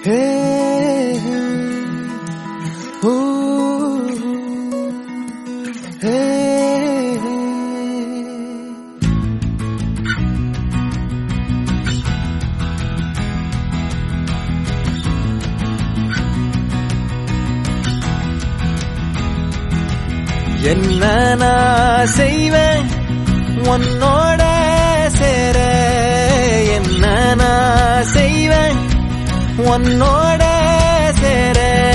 Hey, ooh, hey. என்ன நான் செய்வேன் உன்னோட சேர என்ன நான் செய்வேன் உன்னோட சேர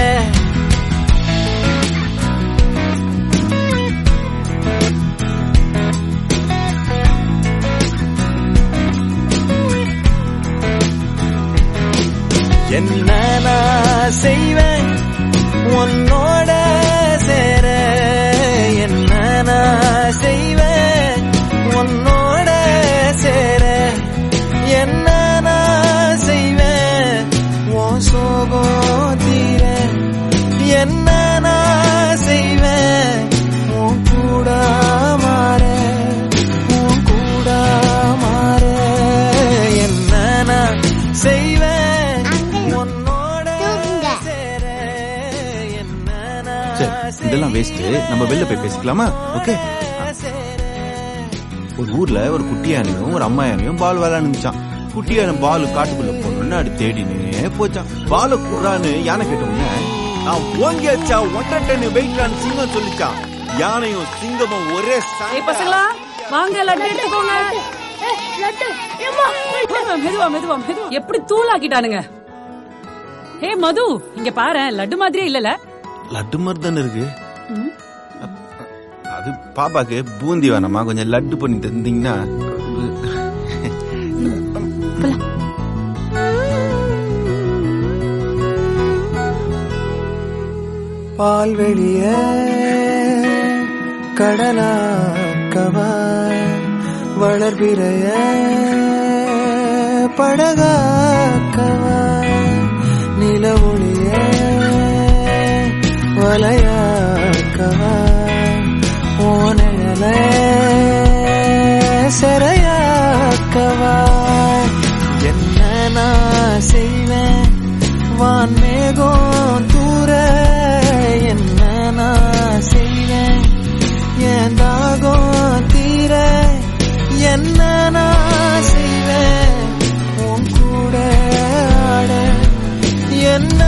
என்ன நான் செய்வேன் உன்னோட சேர என்ன நான் செய்வேன் உன்னோட சேர என்ன நான் செய்வேன் உன் சோகம் தீர என்ன நான் செய்வேன் உன் கூட மாற உன் கூட மாற என்ன நான் செய்வேன் உன்னோட தூங்குங்க. சேர என்ன சரி நான் இதெல்லாம் வேஸ்ட் நம்ம வெளில போய் பேசிக்கலாமா ஓகே ஒரு ஊர்ல ஒரு குட்டி யானையும் ஒரு அம்மா யானையும் பால் விளையாண்டுச்சான் குட்டி யானை பால் காட்டுக்குள்ள போகணும்னு அது தேடினே போச்சான் பால குடுறான்னு யானை கேட்ட உடனே நான் ஓங்கி வச்சா ஒன்றரை டன் வெயிட்லான்னு சிங்கம் சொல்லிச்சான் யானையும் சிங்கமும் ஒரே ஏய் பசங்களா வாங்க லட்டு எடுத்துக்கோங்க மெதுவா மெதுவா மெதுவா எப்படி தூளாக்கிட்டானுங்க ஹே மது இங்க பாரு லட்டு மாதிரியே இல்லல லட்டு மாதிரி தானே இருக்கு அது பாப்பாக்கு பூந்தி வேணாமா கொஞ்சம் லட்டு பண்ணி தந்தீங்கன்னா பால் வெளிய கடலாக்கவா வளர்பிறைய படகாக்கவா நில ஒளிய வலையாக்கவா ஓனையல சிறையாக்கவா என்ன நான் செய்வேன் வான்மேகம் தூர என்ன நான் செய்வேன் என் தாகம் தீர என்ன நான் செய்வேன் உன் கூட ஆட என்ன